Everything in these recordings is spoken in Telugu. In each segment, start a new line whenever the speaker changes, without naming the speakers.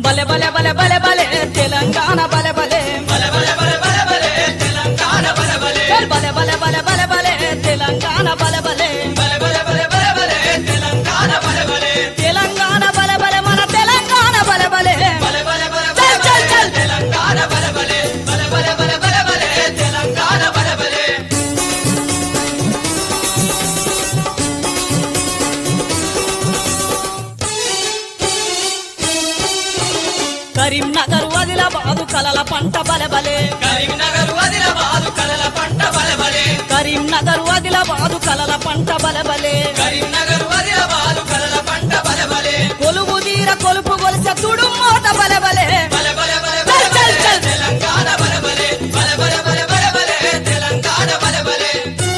బలె బలె బలె బలె బలె తెలంగాణ బలె బలె
బలె బలె బలె బలె బలె తెలంగాణ బలె బలె
చల్ బలె బలె బలె బలె బలె తెలంగాణ బలె బలె
బలె బలె బలె బలె బలె తెలంగాణ బలె బలె
తెలంగాణ బలె బలె మన తెలంగాణ బలె బలె
బలె బలె బలె
చల్ చల్ చల్
తెలంగాణ బలె బలె బలె బలె బలె బలె బలె తెలంగాణ బలె బలె
కరీంనగర్ ఆదిలాబాదు కలల పంట బలె బలె
కరీంనగర్ ఆదిలాబాద్ కలల పంట బలె బలె
కరీంనగర్ ఆదిలాబాదు కలల పంట బలె బలె
కరీంనగర్ ఆదిలాబాద్ కలల పంట బలె బలె
కొలువు తీర కొలుపు గొలిసె తుడు మోత బలె బలె
బలె బలె బలె
చల్
బలె
చల్ చల్
తెలంగాణ బలె బలె బలె బలె బలె బలె బలె తెలంగాణ బలె బలె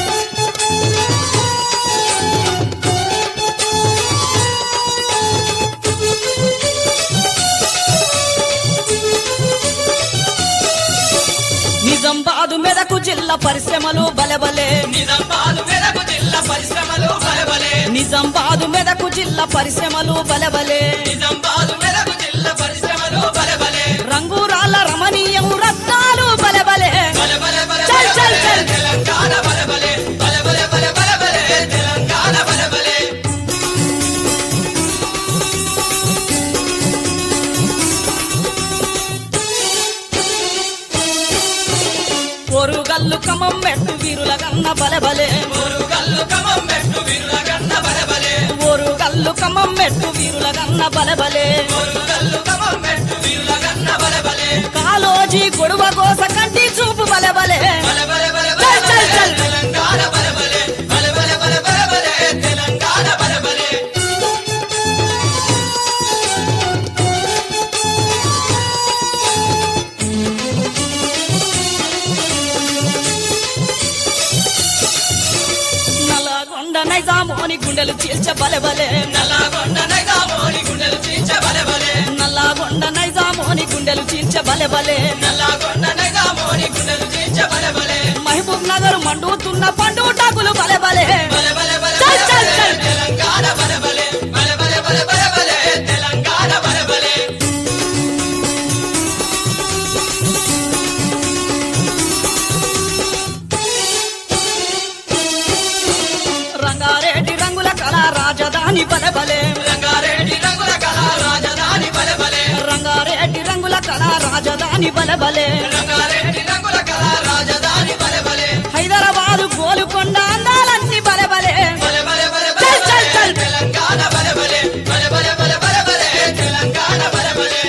నిజామాబాదు మెదకు జిల్లా పరిశ్రమలు బలె బలె
నిజామాబాద్ మెదకు జిల్లా పరిశ్రమలు బలె బలె
నిజామాబాదు మెదకు జిల్లా పరిశ్రమలు బలె బలె
నిజామాబాద్ మెదకు జిల్లా పరిశ్రమలు బలె బలె
రంగురాళ్ళ రమణీయం రత్నాలు బలె బలె
బలె బలె బలె
చల్ చల్ చల్
తెలంగాణ బలె బలె బలె బలె బలె బలె బలె తెలంగాణ బలె బలె
పొరుగల్లు కమం మెట్టు వీరుల గన్న బలె బలె
మురుగల్లు కమం మెట్టు వీరుల గన్న బలె బలె
ఒరుగల్లు కమం మెట్టు వీరుల గన్న బలె బలె
మురుగల్లు కమం మెట్టు వీరుల గన్న బలె బలె
కాలోజీ గొడవ కోస కంటి చూపు బలె బలె
బలె బలె బలె
చల్
బలె
చల్ చల్
తెలంగాణ బలె బలె బలె బలె బలె బలె బలె తెలంగాణ బలె బలె
నల్లగొండ నైజామోని గుండెలు చీల్చ బలె బలె
నల్లగొండ నైజామోని గుండెలు చీల్చ బలె బలె
నల్లగొండ నైజామోని గుండెలు చీల్చ బలె బలె
నల్లగొండ నైజామోని గుండెలు చీల్చ బలె బలె
మహబూబ్ నగర్ మండుతున్న పండు టాకులు బలె బలె
బలె బలె బలె
చల్ చల్ చల్
తెలంగాణ బలె బలె బలె బలె బలె బలె బలె తెలంగాణ బలె బలె
రంగారెడ్డి రంగుల కళ రాజధాని బలె బలె
రంగారెడ్డి రంగుల కళ రాజధాని బలె బలె
రంగారెడ్డి రంగుల కళ రాజధాని బలె బలె
రంగారెడ్డి రంగుల కళ రాజధాని బలె బలె
హైదరాబాదు గోలుకొండ అందాలన్నీ బలె బలె
బలె బలె బలె
చల్ చల్ చల్
తెలంగాణ బలె బలె బలె బలె బలె బలె బలె తెలంగాణ బలె బలె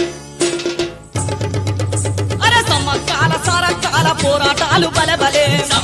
అరే సమ్మకాల సరకాల పోరాటాలు బలె బలే